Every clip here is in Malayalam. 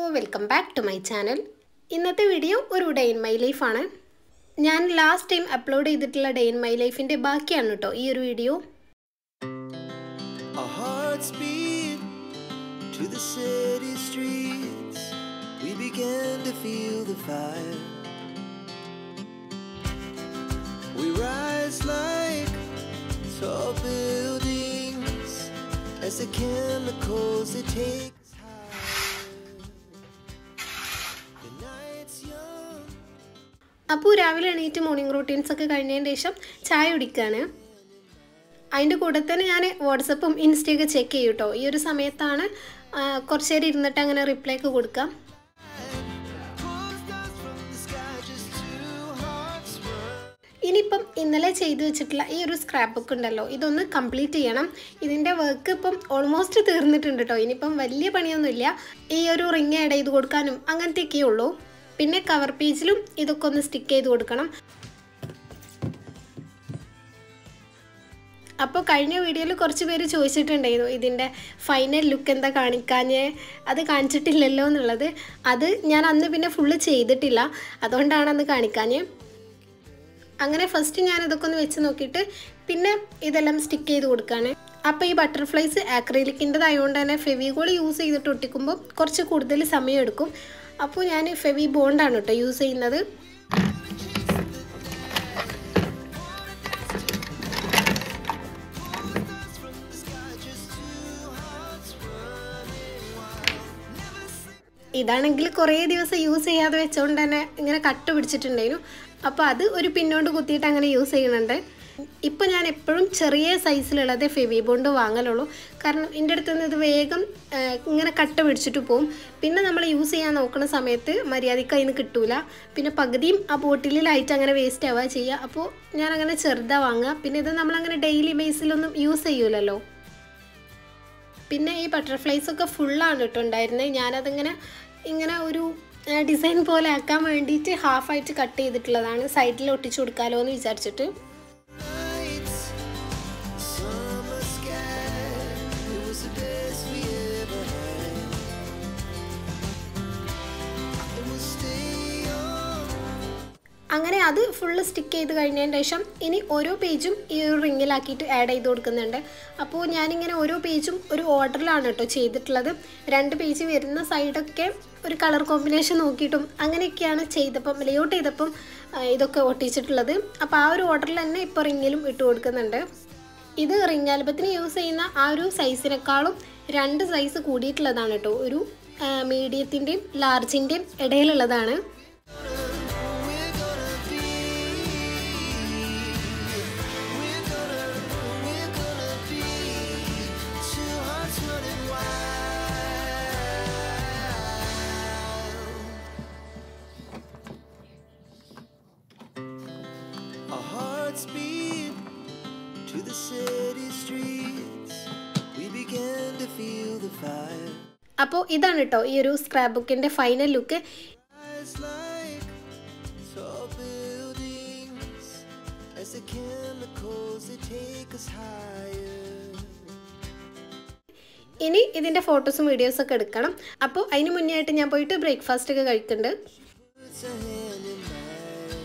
Welcome back to my channel ഇന്നത്തെ വീഡിയോ ഒരു ഡേ ഇൻ മൈ ലൈഫാണ് ഞാൻ ലാസ്റ്റ് ടൈം അപ്ലോഡ് ചെയ്തിട്ടുള്ള ഡേ ഇൻ മൈ ലൈഫിൻ്റെ ബാക്കിയാണ് കേട്ടോ ഈ ഒരു video Our hearts beat to the city streets. We began to feel the fire. We rise like tall buildings as the chemicals they take us higher. The night's young. അപ്പോൾ രാവിലെ എണീറ്റ് മോർണിംഗ് റൂട്ടീൻസ് ഒക്കെ കഴിഞ്ഞതിന് ശേഷം ചായ കുടിക്കുകയാണ് അതിൻ്റെ കൂടെ തന്നെ ഞാൻ വാട്സപ്പും ഇൻസ്റ്റയൊക്കെ ചെക്ക് ചെയ്യും കേട്ടോ ഈ ഒരു സമയത്താണ് ആ, കുറച്ച് നേരം ഇരുന്നിട്ട് അങ്ങനെ റിപ്ലൈ ഒക്കെ കൊടുക്കാം Pulls stars from the sky, just two hearts run. ഇനിയിപ്പം ഇന്നലെ ചെയ്തു വെച്ചിട്ടുള്ള ഈ ഒരു സ്ക്രാപ്പ് ബുക്ക് ഉണ്ടല്ലോ ഇതൊന്ന് കംപ്ലീറ്റ് ചെയ്യണം ഇതിൻ്റെ വർക്ക് ഇപ്പം ഓൾമോസ്റ്റ് തീർന്നിട്ടുണ്ട് കേട്ടോ ഇനിയിപ്പം വലിയ പണിയൊന്നുമില്ല ഈ ഒരു റിങ് ആഡ് ചെയ്ത് കൊടുക്കാനും അങ്ങനത്തെയൊക്കെ ഉള്ളൂ പിന്നെ കവർ പേജിലും ഇതൊക്കെ ഒന്ന് സ്റ്റിക്ക് ചെയ്ത് കൊടുക്കണം അപ്പോൾ കഴിഞ്ഞ വീഡിയോയിൽ കുറച്ച് പേര് ചോദിച്ചിട്ടുണ്ടായിരുന്നു ഇതിൻ്റെ ഫൈനൽ ലുക്ക് എന്താ കാണിക്കാഞ്ഞേ അത് കാണിച്ചിട്ടില്ലല്ലോ എന്നുള്ളത് അത് ഞാൻ അന്ന് പിന്നെ ഫുള്ള് ചെയ്തിട്ടില്ല അതുകൊണ്ടാണ് അന്ന് കാണിക്കാഞ്ഞേ അങ്ങനെ ഫസ്റ്റ് ഞാൻ ഇതൊക്കെ ഒന്ന് വെച്ച് നോക്കിയിട്ട് പിന്നെ ഇതെല്ലാം സ്റ്റിക്ക് ചെയ്ത് കൊടുക്കുകയാണ് അപ്പോൾ ഈ ബട്ടർഫ്ലൈസ് ആക്രിലിക്കിൻ്റെതായതുകൊണ്ട് തന്നെ ഫെവിഗോൾ യൂസ് ചെയ്തിട്ട് ഒട്ടിക്കുമ്പോൾ കുറച്ച് കൂടുതൽ സമയം എടുക്കും അപ്പോൾ ഞാൻ ഫെവി ബോണ്ടാണ് കേട്ടോ യൂസ് ചെയ്യുന്നത് ഇതാണെങ്കിൽ കുറേ ദിവസം യൂസ് ചെയ്യാതെ വെച്ചുകൊണ്ട് തന്നെ ഇങ്ങനെ കട്ട് പിടിച്ചിട്ടുണ്ടായിരുന്നു അപ്പോൾ അത് ഒരു പിന്നോട്ട് കുത്തിയിട്ട് അങ്ങനെ യൂസ് ചെയ്യുന്നുണ്ട് ഇപ്പോൾ ഞാൻ എപ്പോഴും ചെറിയ സൈസിലുള്ളത് ഫെവി ബോണ്ട് വാങ്ങലുള്ളൂ കാരണം എൻ്റെ അടുത്ത് നിന്ന് ഇത് വേഗം ആ, ഇങ്ങനെ കട്ട് പിടിച്ചിട്ട് പോകും പിന്നെ നമ്മൾ യൂസ് ചെയ്യാൻ നോക്കുന്ന സമയത്ത് മര്യാദയ്ക്ക് അതിന് കിട്ടൂല പിന്നെ പകുതിയും ആ ബോട്ടിലായിട്ട് അങ്ങനെ വേസ്റ്റ് ആവുക ചെയ്യുക അപ്പോൾ ഞാൻ അങ്ങനെ ചെറുതാ വാങ്ങുക പിന്നെ ഇത് നമ്മളങ്ങനെ ഡെയിലി ബേസിലൊന്നും യൂസ് ചെയ്യൂലല്ലോ പിന്നെ ഈ ബട്ടർഫ്ലൈസ് ഒക്കെ ഫുള്ളാണ് കേട്ടോ ഉണ്ടായിരുന്നത് ഞാനതിങ്ങനെ ഇങ്ങനെ ഒരു ഡിസൈൻ പോലെ ആക്കാൻ വേണ്ടിയിട്ട് ഹാഫായിട്ട് കട്ട് ചെയ്തിട്ടുള്ളതാണ് സൈഡിൽ ഒട്ടിച്ചു കൊടുക്കാമല്ലോ എന്ന് വിചാരിച്ചിട്ട് nights, summer sky. It was the best we ever had. And we'll stay on. അങ്ങനെ അത് ഫുള്ള് സ്റ്റിക്ക് ചെയ്ത് കഴിഞ്ഞതിന് ശേഷം ഇനി ഓരോ പേജും ഈ ഒരു റിങ്ങിലാക്കിയിട്ട് ആഡ് ചെയ്ത് കൊടുക്കുന്നുണ്ട് അപ്പോൾ ഞാനിങ്ങനെ ഓരോ പേജും ഒരു ഓർഡറിലാണ് കേട്ടോ ചെയ്തിട്ടുള്ളത് രണ്ട് പേജ് വരുന്ന സൈഡൊക്കെ ഒരു കളർ കോമ്പിനേഷൻ നോക്കിയിട്ടും അങ്ങനെയൊക്കെയാണ് ചെയ്തപ്പം ലേഔട്ട് ചെയ്തപ്പം ആ, ഇതൊക്കെ ഒട്ടിച്ചിട്ടുള്ളത് അപ്പോൾ ആ ഒരു ഓർഡറിൽ തന്നെ ഇപ്പോൾ റിങ്ങിലും ഇട്ട് കൊടുക്കുന്നുണ്ട് ഇത് റിംഗ് ആൽബത്തിന് യൂസ് ചെയ്യുന്ന ആ ഒരു സൈസിനേക്കാളും രണ്ട് സൈസ് കൂടിയിട്ടുള്ളതാണ് കേട്ടോ ഒരു മീഡിയത്തിൻ്റെയും ലാർജിൻ്റെയും ഇടയിലുള്ളതാണ് We're gonna be. We're gonna. We're gonna be. Two hearts running wild. Our hearts beat to the city streets. We began to feel the fire. അപ്പോൾ ഇതാണ് കേട്ടോ ഈ ഒരു സ്ക്രാപ്പ് ബുക്കിൻ്റെ final look Eyes like tall buildings as the chemicals they take us higher. ഇനി ഇതിൻ്റെ ഫോട്ടോസും വീഡിയോസും ഒക്കെ എടുക്കണം അപ്പോൾ അതിന് മുന്നേ ആയിട്ട് ഞാൻ പോയിട്ട് ബ്രേക്ക്ഫാസ്റ്റ് ഒക്കെ കഴിക്കുന്നുണ്ട് Puts a hand in mine.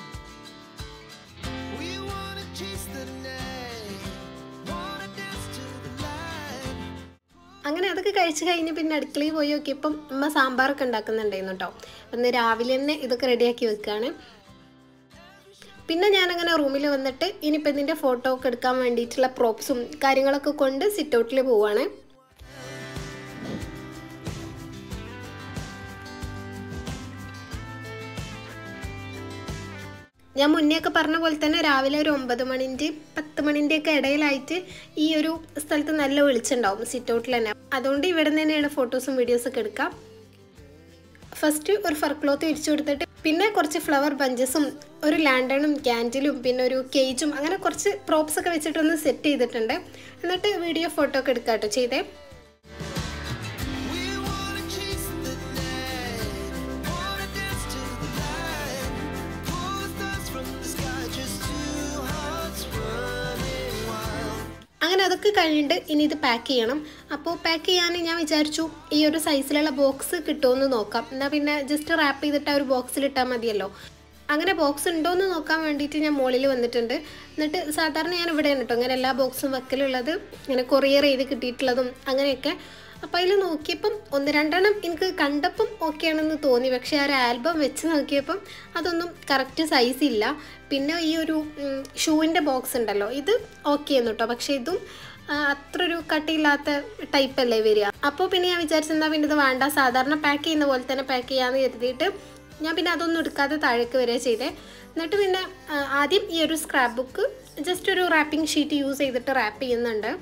We wanna chase the night, wanna dance to the light. അങ്ങനെ അതൊക്കെ കഴിച്ച് കഴിഞ്ഞ് പിന്നെ അടുക്കളയിൽ പോയി നോക്കിയപ്പം അമ്മ സാമ്പാറൊക്കെ ഉണ്ടാക്കുന്നുണ്ടായിരുന്നു കേട്ടോ ഒന്ന് രാവിലെ തന്നെ ഇതൊക്കെ റെഡിയാക്കി വെക്കുകയാണ് പിന്നെ ഞാനങ്ങനെ റൂമിൽ വന്നിട്ട് ഇനിയിപ്പോൾ ഇതിൻ്റെ ഫോട്ടോ ഒക്കെ എടുക്കാൻ വേണ്ടിയിട്ടുള്ള പ്രോപ്സും കാര്യങ്ങളൊക്കെ കൊണ്ട് സിറ്റ് ഔട്ടിൽ പോവുകയാണ് ഞാൻ മുന്നേ ഒക്കെ പറഞ്ഞ പോലെ തന്നെ രാവിലെ ഒരു ഒമ്പത് മണിൻ്റെ പത്ത് മണിൻ്റെ ഒക്കെ ഇടയിലായിട്ട് ഈ ഒരു സ്ഥലത്ത് നല്ല വെളിച്ചുണ്ടാവും സിറ്റ് ഔട്ടിൽ തന്നെ അതുകൊണ്ട് ഇവിടെ നിന്ന് തന്നെയാണ് ഫോട്ടോസും വീഡിയോസൊക്കെ എടുക്കാം ഫസ്റ്റ് ഒരു ഫർ ക്ലോത്ത് വിരിച്ചു കൊടുത്തിട്ട് പിന്നെ കുറച്ച് ഫ്ലവർ ബഞ്ചസും ഒരു ലാൻഡണും ക്യാൻഡിലും പിന്നെ ഒരു കേജും അങ്ങനെ കുറച്ച് പ്രോപ്സ് ഒക്കെ വെച്ചിട്ടൊന്ന് സെറ്റ് ചെയ്തിട്ടുണ്ട് എന്നിട്ട് വീഡിയോ ഫോട്ടോ ഒക്കെ എടുക്കാം കേട്ടോ ചെയ്തേ We wanna chase the night, wanna dance to the light. Pull the stars from the sky, just two hearts running wild. അങ്ങനെ അതൊക്കെ കഴിഞ്ഞിട്ട് ഇനി ഇത് പാക്ക് ചെയ്യണം അപ്പോൾ പാക്ക് ചെയ്യാൻ ഞാൻ വിചാരിച്ചു ഈ ഒരു സൈസിലുള്ള ബോക്സ് കിട്ടുമെന്ന് നോക്കാം എന്നാൽ പിന്നെ ജസ്റ്റ് റാപ്പ് ചെയ്തിട്ട് ആ ഒരു ബോക്സിൽ ഇട്ടാൽ മതിയല്ലോ അങ്ങനെ ബോക്സ് ഉണ്ടോ എന്ന് നോക്കാൻ വേണ്ടിയിട്ട് ഞാൻ മുകളിൽ വന്നിട്ടുണ്ട് എന്നിട്ട് സാധാരണ ഞാൻ ഇവിടെയാണ് കേട്ടോ അങ്ങനെ എല്ലാ ബോക്സും വെക്കലുള്ളത് ഇങ്ങനെ കൊറിയർ ചെയ്ത് കിട്ടിയിട്ടുള്ളതും അങ്ങനെയൊക്കെ അപ്പോൾ അതിൽ നോക്കിയപ്പം ഒന്ന് രണ്ടെണ്ണം എനിക്ക് കണ്ടപ്പം ഓക്കെ ആണെന്ന് തോന്നി പക്ഷേ ആ ഒരു ആൽബം വെച്ച് നോക്കിയപ്പം അതൊന്നും കറക്റ്റ് സൈസ് ഇല്ല പിന്നെ ഈ ഒരു ഷൂവിൻ്റെ ബോക്സ് ഉണ്ടല്ലോ ഇത് ഓക്കെ ആയിരുന്നു കേട്ടോ പക്ഷേ ഇതും ആ, അത്ര ഒരു കട്ടിയില്ലാത്ത ടൈപ്പ് അല്ലേ വരിക അപ്പോൾ പിന്നെ ഞാൻ വിചാരിച്ചെന്നാൽ പിന്നെ ഇത് വേണ്ട സാധാരണ പാക്ക് ചെയ്യുന്ന പോലെ തന്നെ പാക്ക് ചെയ്യാമെന്ന് കരുതിയിട്ട് ഞാൻ പിന്നെ അതൊന്നും എടുക്കാതെ താഴേക്ക് വരിക ചെയ്തേ എന്നിട്ട് പിന്നെ ആ, ആദ്യം ഈ ഒരു സ്ക്രാപ്പ് ബുക്ക് ജസ്റ്റ് ഒരു റാപ്പിംഗ് ഷീറ്റ് യൂസ് ചെയ്തിട്ട് റാപ്പ് ചെയ്യുന്നുണ്ട്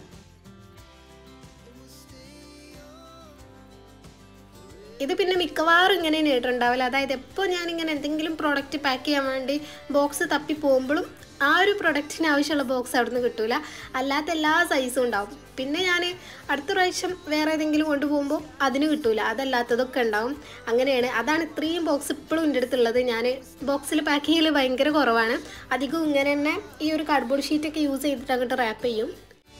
ഇത് പിന്നെ മിക്കവാറും ഇങ്ങനെ നേട്ടുണ്ടാവില്ല അതായത് എപ്പോൾ ഞാനിങ്ങനെ എന്തെങ്കിലും പ്രോഡക്റ്റ് പാക്ക് ചെയ്യാൻ വേണ്ടി ബോക്സ് തപ്പി പോകുമ്പോഴും ആ ഒരു പ്രൊഡക്റ്റിന് ആവശ്യമുള്ള ബോക്സ് അവിടെ നിന്ന് കിട്ടൂല അല്ലാത്ത എല്ലാ സൈസും ഉണ്ടാവും പിന്നെ ഞാൻ അടുത്ത പ്രാവശ്യം വേറെ ഏതെങ്കിലും കൊണ്ടുപോകുമ്പോൾ അതിന് കിട്ടൂല അതല്ലാത്തതൊക്കെ ഉണ്ടാവും അങ്ങനെയാണ് അതാണ് ഇത്രയും ബോക്സ് ഇപ്പോഴും എൻ്റെ അടുത്തുള്ളത് ഞാൻ ബോക്സിൽ പാക്ക് ചെയ്യൽ ഭയങ്കര കുറവാണ് അധികം ഇങ്ങനെ തന്നെ ഈ ഒരു കാർഡ്ബോർഡ് ഷീറ്റൊക്കെ യൂസ് ചെയ്തിട്ട് അങ്ങോട്ട് റാപ്പ് ചെയ്യും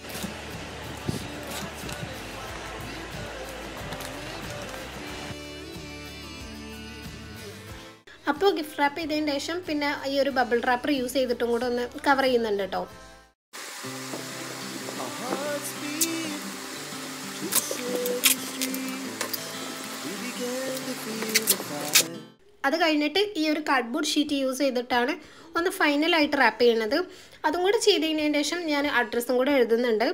അപ്പോൾ ഗിഫ്റ്റ് റാപ്പ് ചെയ്തതിന് ശേഷം പിന്നെ ഈ ഒരു ബബിൾ റാപ്പർ യൂസ് ചെയ്തിട്ടും കൂടെ ഒന്ന് കവർ ചെയ്യുന്നുണ്ട് കേട്ടോ Our hearts beat to the city streets. We began to feel the fire. അത് കഴിഞ്ഞിട്ട് ഈ ഒരു കാർഡ്ബോർഡ് ഷീറ്റ് യൂസ് ചെയ്തിട്ടാണ് ഒന്ന് ഫൈനലായിട്ട് റാപ്പ് ചെയ്യണത് അതും കൂടെ ചെയ്തതിന് ശേഷം ഞാൻ അഡ്രസ്സും കൂടെ എഴുതുന്നുണ്ട്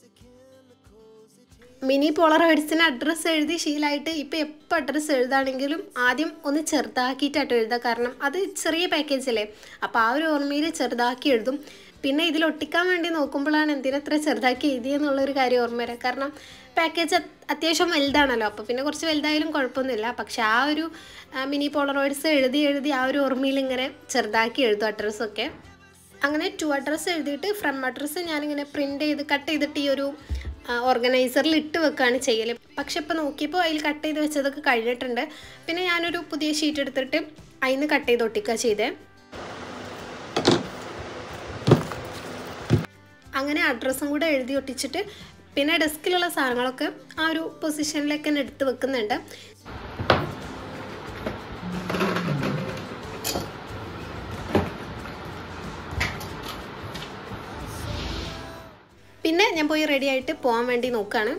മിനി പോളറോയിഡ്സിന് അഡ്രസ്സ് എഴുതി ശീലമായിട്ട് ഇപ്പോൾ എപ്പോൾ അഡ്രസ്സ് എഴുതാണെങ്കിലും ആദ്യം ഒന്ന് ചെറുതാക്കിയിട്ടായിട്ട് എഴുതുക കാരണം അത് ചെറിയ പാക്കേജ് അല്ലേ അപ്പോൾ ആ ഒരു ഓർമ്മയിൽ ചെറുതാക്കി എഴുതും പിന്നെ ഇതിൽ ഒട്ടിക്കാൻ വേണ്ടി നോക്കുമ്പോഴാണ് എന്തിനത്ര ചെറുതാക്കി എഴുതിയെന്നുള്ളൊരു കാര്യം ഓർമ്മ വരിക കാരണം പാക്കേജ് അത്യാവശ്യം വലുതാണല്ലോ അപ്പോൾ പിന്നെ കുറച്ച് വലുതായാലും കുഴപ്പമൊന്നുമില്ല പക്ഷെ ആ ഒരു ആ, മിനി പോളറോയിഡ്സ് എഴുതി എഴുതി ആ ഒരു ഓർമ്മയിൽ ഇങ്ങനെ ചെറുതാക്കി എഴുതും അഡ്രസ്സൊക്കെ അങ്ങനെ ടു അഡ്രസ്സ് എഴുതിയിട്ട് ഫ്രം അഡ്രസ്സ് ഞാനിങ്ങനെ പ്രിൻ്റ് ചെയ്ത് കട്ട് ചെയ്തിട്ട് ഈ ഒരു ഓർഗനൈസറിൽ ഇട്ട് വെക്കുകയാണ് ചെയ്യൽ പക്ഷെ ഇപ്പോൾ നോക്കിയപ്പോൾ അതിൽ കട്ട് ചെയ്ത് വെച്ചതൊക്കെ കഴിഞ്ഞിട്ടുണ്ട് പിന്നെ ഞാനൊരു പുതിയ ഷീറ്റ് എടുത്തിട്ട് അതിൽ നിന്ന് കട്ട് ചെയ്ത് ഒട്ടിക്കുക ചെയ്തേ അങ്ങനെ അഡ്രസ്സും കൂടെ എഴുതി ഒട്ടിച്ചിട്ട് പിന്നെ ഡെസ്കിലുള്ള സാധനങ്ങളൊക്കെ ആ ഒരു പൊസിഷനിലേക്ക് തന്നെ എടുത്ത് വെക്കുന്നുണ്ട് പിന്നെ ഞാൻ പോയി റെഡി ആയിട്ട് പോകാൻ വേണ്ടി നോക്കുകയാണ്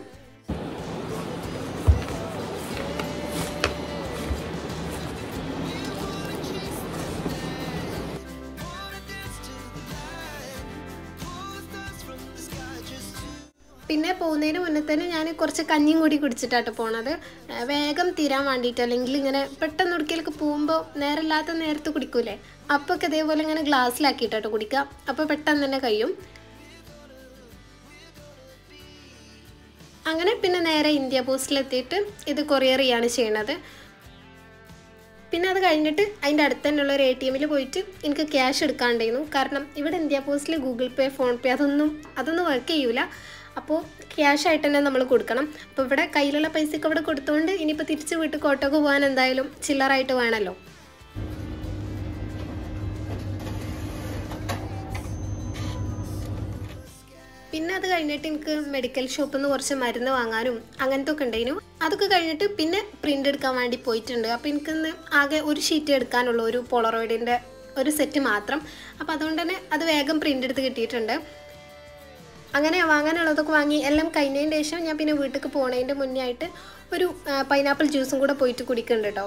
പിന്നെ പോകുന്നതിന് മുന്നേ തന്നെ ഞാൻ കുറച്ച് കഞ്ഞിയും കൂടി കുടിച്ചിട്ടാട്ടോ പോണത് ഏഹ് വേഗം തീരാൻ വേണ്ടിയിട്ട് അല്ലെങ്കിൽ ഇങ്ങനെ പെട്ടെന്ന് ഒടുക്കലേക്ക് പോകുമ്പോൾ നേരമില്ലാത്ത നേരത്ത് കുടിക്കൂലേ അപ്പോൾ ഒക്കെ ഇതേപോലെ ഇങ്ങനെ ഗ്ലാസ്സിലാക്കിയിട്ടോ കുടിക്കുക അപ്പോൾ പെട്ടെന്ന് തന്നെ കഴിയും അങ്ങനെ പിന്നെ നേരെ ഇന്ത്യ പോസ്റ്റിലെത്തിയിട്ട് ഇത് കൊറിയർ ചെയ്യാണ് ചെയ്യണത് പിന്നെ അത് കഴിഞ്ഞിട്ട് അതിൻ്റെ അടുത്ത് തന്നെയുള്ള ഒരു എ ടി എമ്മിൽ പോയിട്ട് എനിക്ക് ക്യാഷ് എടുക്കാണ്ടായിരുന്നു കാരണം ഇവിടെ ഇന്ത്യ പോസ്റ്റിൽ ഗൂഗിൾ പേ ഫോൺ പേ അതൊന്നും അതൊന്നും വർക്ക് ചെയ്യൂല അപ്പോൾ ക്യാഷ് ആയിട്ട് തന്നെ നമ്മൾ കൊടുക്കണം അപ്പോൾ ഇവിടെ കയ്യിലുള്ള പൈസയൊക്കെ ഇവിടെ കൊടുത്തുകൊണ്ട് ഇനിയിപ്പോൾ തിരിച്ച് വീട്ടിൽ കോട്ടോക്ക് പോകാൻ എന്തായാലും ചില്ലറായിട്ട് വേണമല്ലോ പിന്നെ അത് കഴിഞ്ഞിട്ട് എനിക്ക് മെഡിക്കൽ ഷോപ്പിൽ നിന്ന് കുറച്ച് മരുന്ന് വാങ്ങാനും അങ്ങനത്തെ ഒക്കെ ഉണ്ടായിരുന്നു അതൊക്കെ കഴിഞ്ഞിട്ട് പിന്നെ പ്രിൻ്റ് എടുക്കാൻ വേണ്ടി പോയിട്ടുണ്ട് അപ്പോൾ എനിക്കിന്ന് ആകെ ഒരു ഷീറ്റ് എടുക്കാനുള്ളൂ ഒരു പോളറോയിഡിൻ്റെ ഒരു സെറ്റ് മാത്രം അപ്പോൾ അതുകൊണ്ട് തന്നെ അത് വേഗം പ്രിൻ്റ് എടുത്ത് കിട്ടിയിട്ടുണ്ട് അങ്ങനെ വാങ്ങാനുള്ളതൊക്കെ വാങ്ങി എല്ലാം കഴിഞ്ഞതിന് ശേഷം ഞാൻ പിന്നെ വീട്ടിലേക്ക് പോണതിൻ്റെ മുന്നേ ആയിട്ട് ഒരു പൈനാപ്പിൾ ജ്യൂസും കൂടെ പോയിട്ട് കുടിക്കുന്നുണ്ട് കേട്ടോ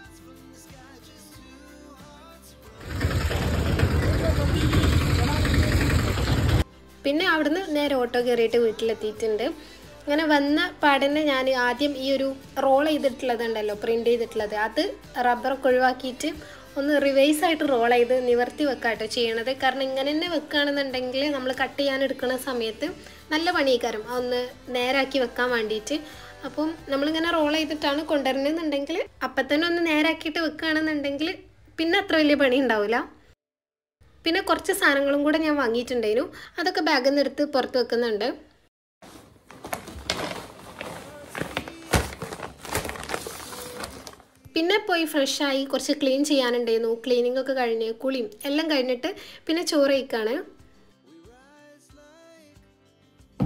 പിന്നെ അവിടുന്ന് നേരെ ഓട്ടോ കയറിയിട്ട് വീട്ടിലെത്തിയിട്ടുണ്ട് അങ്ങനെ വന്ന പാടന്നെ ഞാൻ ആദ്യം ഈ ഒരു റോൾ ചെയ്തിട്ടുള്ളത് ഉണ്ടല്ലോ പ്രിൻ്റ് ചെയ്തിട്ടുള്ളത് അത് റബ്ബറൊക്കെ ഒഴിവാക്കിയിട്ട് ഒന്ന് റിവേഴ്സ് ആയിട്ട് റോൾ ചെയ്ത് നിവർത്തി വെക്കാട്ടോ ചെയ്യണത് കാരണം ഇങ്ങനെ തന്നെ വെക്കുകയാണെന്നുണ്ടെങ്കിൽ നമ്മൾ കട്ട് ചെയ്യാൻ എടുക്കുന്ന സമയത്ത് നല്ല പണിക്കാരം ഒന്ന് നേരാക്കി വെക്കാൻ വേണ്ടിയിട്ട് അപ്പം നമ്മളിങ്ങനെ റോൾ ചെയ്തിട്ടാണ് കൊണ്ടുവരണമെന്നുണ്ടെങ്കിൽ അപ്പം തന്നെ ഒന്ന് നേരാക്കിയിട്ട് വെക്കുകയാണെന്നുണ്ടെങ്കിൽ പിന്നെ അത്ര വലിയ പണി ഉണ്ടാവില്ല പിന്നെ കുറച്ച് സാധനങ്ങളും കൂടെ ഞാൻ വാങ്ങിയിട്ടുണ്ടായിരുന്നു അതൊക്കെ ബാഗിൽ നിന്ന് എടുത്ത് പുറത്ത് വെക്കുന്നുണ്ട് പിന്നെ പോയി ഫ്രഷായി കുറച്ച് ക്ലീൻ ചെയ്യാനുണ്ടായിരുന്നു ക്ലീനിങ് ഒക്കെ കഴിഞ്ഞ് കുളിയും എല്ലാം കഴിഞ്ഞിട്ട് പിന്നെ ചോറ് കഴിക്കാണ്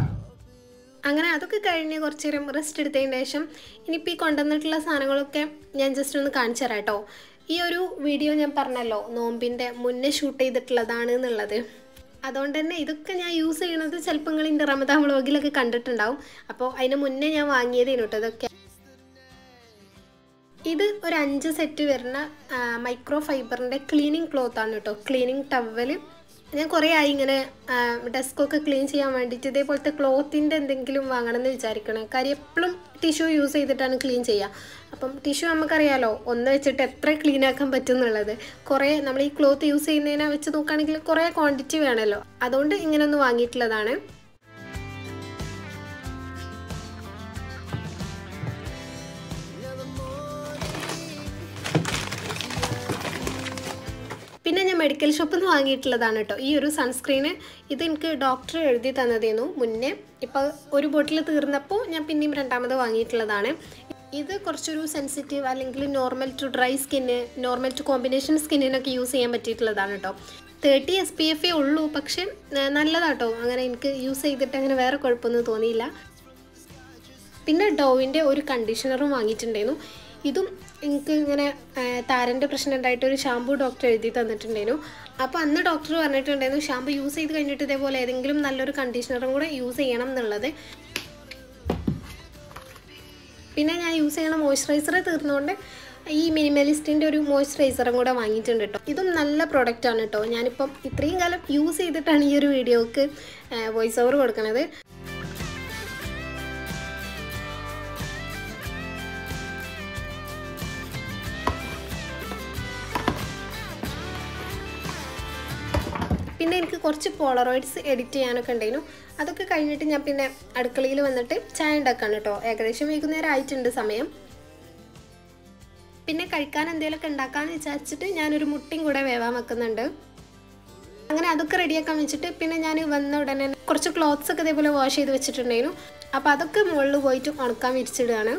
അങ്ങനെ അതൊക്കെ കഴിഞ്ഞ് കുറച്ച് നേരം റെസ്റ്റ് എടുത്തതിന് ശേഷം ഇനിയിപ്പോൾ ഈ കൊണ്ടുവന്നിട്ടുള്ള സാധനങ്ങളൊക്കെ ഞാൻ ജസ്റ്റ് ഒന്ന് കാണിച്ചു തരാം കേട്ടോ ഈ ഒരു വീഡിയോ ഞാൻ പറഞ്ഞല്ലോ നോമ്പിൻ്റെ മുന്നേ ഷൂട്ട് ചെയ്തിട്ടുള്ളതാണ് എന്നുള്ളത് അതുകൊണ്ട് തന്നെ ഇതൊക്കെ ഞാൻ യൂസ് ചെയ്യണത് ചിലപ്പോൾ നിങ്ങൾ എൻ്റെ റമദാൻ വ്ളോഗിലൊക്കെ കണ്ടിട്ടുണ്ടാവും അപ്പോൾ അതിന് മുന്നേ ഞാൻ വാങ്ങിയതേനു കേട്ടോ ഇതൊക്കെ ഇത് ഒരു അഞ്ച് സെറ്റ് വരുന്ന മൈക്രോ ഫൈബറിൻ്റെ ക്ലീനിങ് ക്ലോത്ത് ആണ് കേട്ടോ ക്ലീനിങ് ടവൽ ഞാൻ കുറേ ആയി ഇങ്ങനെ ഡെസ്കൊക്കെ ക്ലീൻ ചെയ്യാൻ വേണ്ടിയിട്ട് ഇതേപോലത്തെ ക്ലോത്തിൻ്റെ എന്തെങ്കിലും വാങ്ങണം എന്ന് വിചാരിക്കണം കാര്യം എപ്പോഴും ടിഷ്യൂ യൂസ് ചെയ്തിട്ടാണ് ക്ലീൻ ചെയ്യുക അപ്പം ടിഷ്യൂ നമുക്കറിയാലോ ഒന്ന് വെച്ചിട്ട് എത്ര ക്ലീൻ ആക്കാൻ പറ്റും എന്നുള്ളത് കുറേ നമ്മൾ ഈ ക്ലോത്ത് യൂസ് ചെയ്യുന്നതിനെ വെച്ച് നോക്കുകയാണെങ്കിൽ കുറേ ക്വാണ്ടിറ്റി വേണമല്ലോ അതുകൊണ്ട് ഇങ്ങനെ ഒന്ന് വാങ്ങിയിട്ടുള്ളതാണ് പിന്നെ ഞാൻ മെഡിക്കൽ ഷോപ്പിൽ നിന്ന് വാങ്ങിയിട്ടുള്ളതാണ് കേട്ടോ ഈ ഒരു സൺസ്ക്രീന് ഇത് എനിക്ക് ഡോക്ടർ എഴുതി തന്നതായിരുന്നു മുന്നേ ഇപ്പോൾ ഒരു ബോട്ടിൽ തീർന്നപ്പോൾ ഞാൻ പിന്നെയും രണ്ടാമത് വാങ്ങിയിട്ടുള്ളതാണ് ഇത് കുറച്ചൊരു സെൻസിറ്റീവ് അല്ലെങ്കിൽ normal to dry skin normal to combination സ്കിന്നിനൊക്കെ യൂസ് ചെയ്യാൻ പറ്റിയിട്ടുള്ളതാണ് കേട്ടോ തേർട്ടി എസ് പി എഫേ ഉള്ളൂ പക്ഷേ നല്ലതാട്ടോ അങ്ങനെ എനിക്ക് യൂസ് ചെയ്തിട്ട് അങ്ങനെ വേറെ കുഴപ്പമൊന്നും തോന്നിയില്ല പിന്നെ ഡോവിൻ്റെ ഒരു കണ്ടീഷണറും വാങ്ങിയിട്ടുണ്ടായിരുന്നു ഇതും എനിക്ക് ഇങ്ങനെ താരൻ്റെ പ്രശ്നം ഉണ്ടായിട്ട് ഒരു ഷാമ്പു ഡോക്ടർ എഴുതി തന്നിട്ടുണ്ടായിരുന്നു അപ്പോൾ അന്ന് ഡോക്ടർ പറഞ്ഞിട്ടുണ്ടായിരുന്നു ഷാമ്പു യൂസ് ചെയ്ത് കഴിഞ്ഞിട്ട് ഇതേപോലെ ഏതെങ്കിലും നല്ലൊരു കണ്ടീഷണറും കൂടെ യൂസ് ചെയ്യണം എന്നുള്ളത് പിന്നെ ഞാൻ യൂസ് ചെയ്യണ മോയ്സ്ചറൈസർ തീർന്നുകൊണ്ട് ഈ മിനിമലിസ്റ്റിൻ്റെ ഒരു മോയ്സ്ചറൈസറും കൂടെ വാങ്ങിയിട്ടുണ്ട് കേട്ടോ ഇതും നല്ല പ്രോഡക്റ്റാണ് കേട്ടോ ഞാനിപ്പം ഇത്രയും കാലം യൂസ് ചെയ്തിട്ടാണ് ഈ ഒരു വീഡിയോക്ക് വോയിസ് ഓവർ കൊടുക്കുന്നത് പിന്നെ എനിക്ക് കുറച്ച് പോളറോയിഡ്സ് എഡിറ്റ് ചെയ്യാനൊക്കെ ഉണ്ടായിരുന്നു അതൊക്കെ കഴിഞ്ഞിട്ട് ഞാൻ പിന്നെ അടുക്കളയിൽ വന്നിട്ട് ചായ ഉണ്ടാക്കാണ് കേട്ടോ ഏകദേശം വൈകുന്നേരം ആയിട്ടുണ്ട് സമയം പിന്നെ കഴിക്കാൻ എന്തെങ്കിലുമൊക്കെ ഉണ്ടാക്കാമെന്ന് വിചാരിച്ചിട്ട് ഞാനൊരു മുട്ടയും കൂടെ വേവാൻ വെക്കുന്നുണ്ട് അങ്ങനെ അതൊക്കെ റെഡിയാക്കാൻ വെച്ചിട്ട് പിന്നെ ഞാൻ വന്ന ഉടനെ കുറച്ച് ക്ലോത്ത്സ് ഒക്കെ ഇതേപോലെ വാഷ് ചെയ്ത് വെച്ചിട്ടുണ്ടായിരുന്നു അപ്പോൾ അതൊക്കെ മുകളിൽ പോയിട്ട് ഉണക്കാൻ വിരിച്ചിടുകയാണ്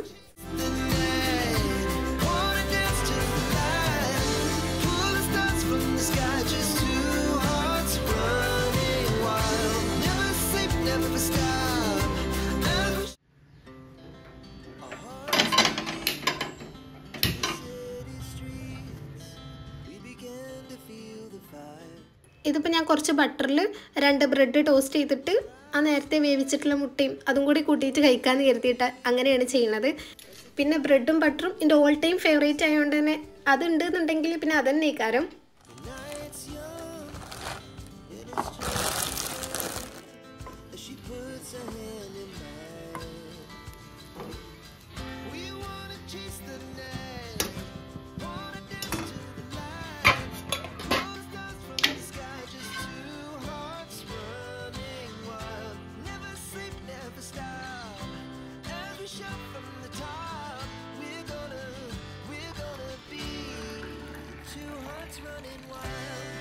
Wanna dance to the light, pull the stars from the sky, just two hearts running wild. Never sleep, never stop. As we our hearts beat to the city streets, we began to feel the fire. ഇതിപ്പോൾ ഞാൻ കുറച്ച് ബട്ടറിൽ രണ്ട് ബ്രെഡ് ടോസ്റ്റ് ചെയ്തിട്ട് ആ നേരത്തെ വേവിച്ചിട്ടുള്ള മുട്ടയും അതും കൂടി കൂട്ടിയിട്ട് കഴിക്കാമെന്ന് കരുതിയിട്ട് അങ്ങനെയാണ് ചെയ്യുന്നത് പിന്നെ ബ്രെഡും ബട്ടറും എൻ്റെ ഓൾ ടൈം ഫേവറേറ്റ് ആയതുകൊണ്ട് തന്നെ അതുണ്ട് എന്നുണ്ടെങ്കിൽ പിന്നെ അതന്നെ ഇക്കാരം The night's young, and it's just as she puts her hand in mine. We wanna chase the night, wanna dance to the light. Pull the stars from the sky, just two hearts running wild. Never sleep, never stop. As we shout from the top, we're gonna, we're gonna be two hearts running wild.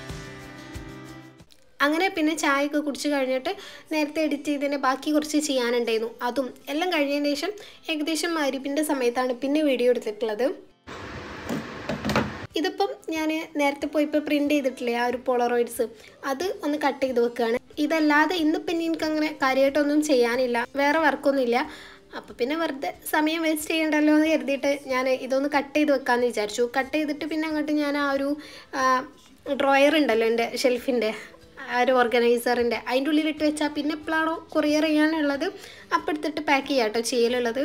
അങ്ങനെ പിന്നെ ചായയൊക്കെ കുടിച്ച് കഴിഞ്ഞിട്ട് നേരത്തെ എഡിറ്റ് ചെയ്തതിൻ്റെ ബാക്കി കുറച്ച് ചെയ്യാനുണ്ടായിരുന്നു അതും എല്ലാം കഴിഞ്ഞതിന് ശേഷം ഏകദേശം മരുപ്പിൻ്റെ സമയത്താണ് പിന്നെ വീഡിയോ എടുത്തിട്ടുള്ളത് ഇതിപ്പം ഞാൻ നേരത്തെ പോയിപ്പോൾ പ്രിൻ്റ് ചെയ്തിട്ടില്ലേ ആ ഒരു പോളറോയിഡ്സ് അത് ഒന്ന് കട്ട് ചെയ്ത് വെക്കുകയാണ് ഇതല്ലാതെ ഇന്നിപ്പം ഇനി എനിക്ക് അങ്ങനെ കാര്യമായിട്ടൊന്നും ചെയ്യാനില്ല വേറെ വർക്കൊന്നും ഇല്ല അപ്പോൾ പിന്നെ വെറുതെ സമയം വേസ്റ്റ് ചെയ്യണ്ടല്ലോ എന്ന് കരുതിയിട്ട് ഞാൻ ഇതൊന്ന് കട്ട് ചെയ്ത് വെക്കാമെന്ന് വിചാരിച്ചു കട്ട് ചെയ്തിട്ട് പിന്നെ അങ്ങോട്ട് ഞാൻ ആ ഒരു ഡ്രോയർ ഉണ്ടല്ലോ എൻ്റെ ഷെൽഫിൻ്റെ ആ ഒരു ഓർഗനൈസറിൻ്റെ അതിൻ്റെ ഉള്ളിലിട്ട് വെച്ചാൽ പിന്നെ എപ്പോഴാണോ കൊറിയർ ചെയ്യാനുള്ളത് അപ്പം എടുത്തിട്ട് പാക്ക് ചെയ്യാം കേട്ടോ ചെയ്യലുള്ളത്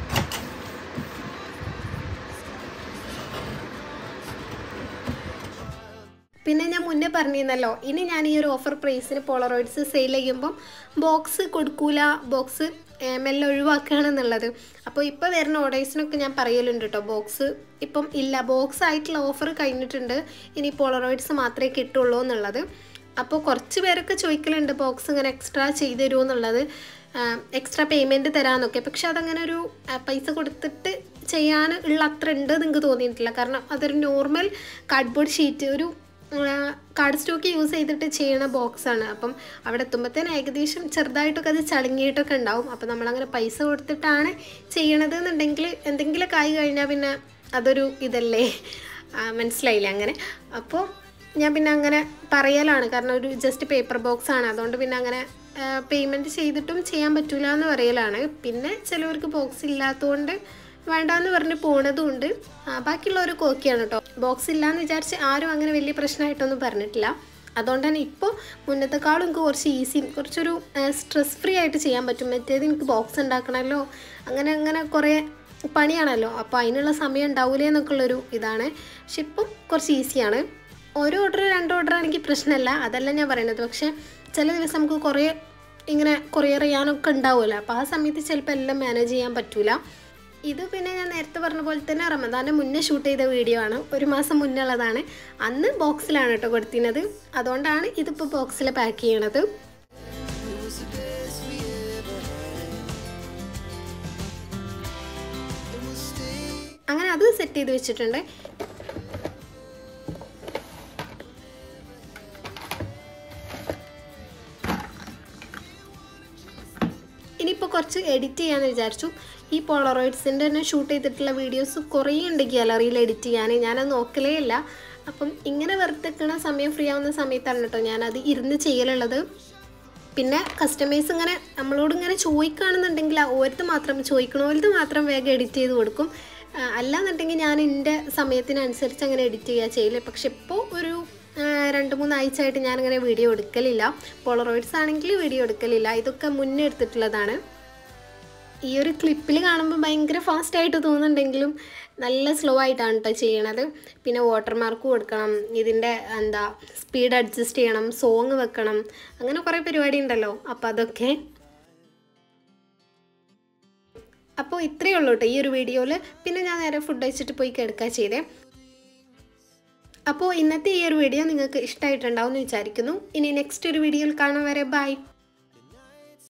പിന്നെ ഞാൻ മുന്നേ പറഞ്ഞിരുന്നല്ലോ ഇനി ഞാൻ ഈ ഒരു ഓഫർ പ്രൈസിന് പോളറോയിഡ്സ് സെയിൽ ചെയ്യുമ്പം ബോക്സ് കൊടുക്കൂല ബോക്സ് മെല്ലെ ഒഴിവാക്കുകയാണെന്നുള്ളത് അപ്പോൾ ഇപ്പോൾ വരുന്ന ഓർഡേഴ്സിനൊക്കെ ഞാൻ പറയലുണ്ട് കേട്ടോ ബോക്സ് ഇപ്പം ഇല്ല ബോക്സ് ആയിട്ടുള്ള ഓഫർ കഴിഞ്ഞിട്ടുണ്ട് ഇനി പോളറോയിഡ്സ് മാത്രമേ കിട്ടുള്ളൂ എന്നുള്ളത് അപ്പോൾ കുറച്ച് പേരൊക്കെ ചോദിക്കലുണ്ട് ബോക്സ് ഇങ്ങനെ എക്സ്ട്രാ ചെയ്ത് തരുമോ എന്നുള്ളത് എക്സ്ട്രാ പേയ്മെൻറ്റ് തരാമെന്നൊക്കെ പക്ഷെ അതങ്ങനെ ഒരു ആ, പൈസ കൊടുത്തിട്ട് ചെയ്യാൻ ഉള്ള അത്ര ഉണ്ട് നിങ്ങൾക്ക് തോന്നിയിട്ടില്ല കാരണം അതൊരു നോർമൽ കാർഡ്ബോർഡ് ഷീറ്റ് ഒരു കാർഡ് സ്റ്റോക്ക് യൂസ് ചെയ്തിട്ട് ചെയ്യണ ബോക്സാണ് അപ്പം അവിടെ എത്തുമ്പോഴത്തേന് ഏകദേശം ചെറുതായിട്ടൊക്കെ അത് ചളുങ്ങിയിട്ടൊക്കെ ഉണ്ടാവും അപ്പം നമ്മളങ്ങനെ പൈസ കൊടുത്തിട്ടാണ് ചെയ്യണത് എന്നുണ്ടെങ്കിൽ എന്തെങ്കിലുമൊക്കെ ആയി കഴിഞ്ഞാൽ പിന്നെ അതൊരു ഇതല്ലേ ആ, മനസ്സിലായില്ലേ അങ്ങനെ അപ്പോൾ ഞാൻ പിന്നെ അങ്ങനെ പറയലാണ് കാരണം ഒരു ജസ്റ്റ് പേപ്പർ ബോക്സ് ആണ് അതുകൊണ്ട് പിന്നെ അങ്ങനെ പേയ്മെൻറ്റ് ചെയ്തിട്ടും ചെയ്യാൻ പറ്റൂല എന്ന് പറയലാണ് പിന്നെ ചിലവർക്ക് ബോക്സ് ഇല്ലാത്തതുകൊണ്ട് വേണ്ടാന്ന് പറഞ്ഞ് പോണതും ഉണ്ട് ആ, ബാക്കിയുള്ളവരൊക്കെ ഓക്കെയാണ് കേട്ടോ ബോക്സ് ഇല്ലാന്ന് വിചാരിച്ച് ആരും അങ്ങനെ വലിയ പ്രശ്നമായിട്ടൊന്നും പറഞ്ഞിട്ടില്ല അതുകൊണ്ട് തന്നെ ഇപ്പോൾ മുന്നത്തെക്കാളും എനിക്ക് കുറച്ച് ഈസി കുറച്ചൊരു സ്ട്രെസ് ഫ്രീ ആയിട്ട് ചെയ്യാൻ പറ്റും മറ്റേത് എനിക്ക് ബോക്സ് ഉണ്ടാക്കണമല്ലോ അങ്ങനെ അങ്ങനെ കുറേ പണിയാണല്ലോ അപ്പോൾ അതിനുള്ള സമയം ഉണ്ടാവില്ലേ എന്നൊക്കെ ഉള്ളൊരു ഇതാണ് പക്ഷെ ഇപ്പം കുറച്ച് ഈസിയാണ് ഒരു ഓർഡർ രണ്ട് ഓർഡർ ആണെങ്കിൽ പ്രശ്നമല്ല അതല്ല ഞാൻ പറയുന്നത് പക്ഷേ ചില ദിവസം നമുക്ക് കുറേ ഇങ്ങനെ കൊറിയർ ചെയ്യാനൊക്കെ ഉണ്ടാവുമല്ലോ അപ്പോൾ ആ സമയത്ത് ചിലപ്പോൾ എല്ലാം മാനേജ് ചെയ്യാൻ പറ്റൂല ഇത് പിന്നെ ഞാൻ നേരത്തെ പറഞ്ഞ പോലെ തന്നെ റമദാൻ്റെ മുന്നേ ഷൂട്ട് ചെയ്ത വീഡിയോ ആണ് ഒരു മാസം മുന്നേ ഉള്ളതാണ് അന്ന് ബോക്സിലാണ് കേട്ടോ കൊടുത്തിരുന്നത് അതുകൊണ്ടാണ് ഇതിപ്പോൾ ബോക്സിൽ പാക്ക് ചെയ്യണത് It was the best we ever had. And we'll stay. അങ്ങനെ അത് സെറ്റ് ചെയ്ത് വെച്ചിട്ടുണ്ട് ഇനിയിപ്പോൾ കുറച്ച് എഡിറ്റ് ചെയ്യാമെന്ന് വിചാരിച്ചു ഈ പോളറോയിഡ്സിൻ്റെ തന്നെ ഷൂട്ട് ചെയ്തിട്ടുള്ള വീഡിയോസ് കുറേ ഉണ്ട് ഗാലറിയിൽ എഡിറ്റ് ചെയ്യാൻ ഞാനത് നോക്കലേ ഇല്ല അപ്പം ഇങ്ങനെ വെറുതെ നിൽക്കുന്ന സമയം ഫ്രീ ആവുന്ന സമയത്താണ് കേട്ടോ ഞാനത് ഇരുന്ന് ചെയ്യലുള്ളത് പിന്നെ കസ്റ്റമേഴ്സ് ഇങ്ങനെ നമ്മളോട് ഇങ്ങനെ ചോദിക്കുകയാണെന്നുണ്ടെങ്കിൽ ഓരത്ത് മാത്രം ചോദിക്കണോലത് മാത്രം വേഗം എഡിറ്റ് ചെയ്ത് കൊടുക്കും ആ, അല്ലാന്നുണ്ടെങ്കിൽ ഞാൻ എൻ്റെ സമയത്തിനനുസരിച്ച് അങ്ങനെ എഡിറ്റ് ചെയ്യുക ചെയ്യില്ല പക്ഷെ ഇപ്പോൾ ഒരു ആ, രണ്ട് മൂന്ന് ആഴ്ച ആയിട്ട് ഞാനങ്ങനെ വീഡിയോ എടുക്കലില്ല പോളറോയിഡ്സ് ആണെങ്കിൽ വീഡിയോ എടുക്കലില്ല ഇതൊക്കെ മുന്നേ എടുത്തിട്ടുള്ളതാണ് ഈ ഒരു ക്ലിപ്പിൽ കാണുമ്പോൾ ഭയങ്കര ഫാസ്റ്റ് ആയിട്ട് തോന്നുന്നുണ്ടെങ്കിലും നല്ല സ്ലോ ആയിട്ടാണ് കേട്ടോ ചെയ്യണത് പിന്നെ വാട്ടർ മാർക്ക് കൊടുക്കണം ഇതിൻ്റെ എന്താ സ്പീഡ് അഡ്ജസ്റ്റ് ചെയ്യണം സോങ് വെക്കണം അങ്ങനെ കുറേ പരിപാടി ഉണ്ടല്ലോ അപ്പോൾ അതൊക്കെ അപ്പോൾ ഇത്രയേ ഉള്ളൂ കേട്ടോ ഈ ഒരു വീഡിയോയിൽ പിന്നെ ഞാൻ നേരെ ഫുഡ് കഴിച്ചിട്ട് പോയി കിടക്കുക ചെയ്തേ അപ്പോൾ ഇന്നത്തെ ഈ ഒരു വീഡിയോ നിങ്ങൾക്ക് ഇഷ്ടമായിട്ടുണ്ടാവും എന്ന് വിചാരിക്കുന്നു ഇനി നെക്സ്റ്റ് ഒരു വീഡിയോയിൽ കാണാൻ വരെ ബൈ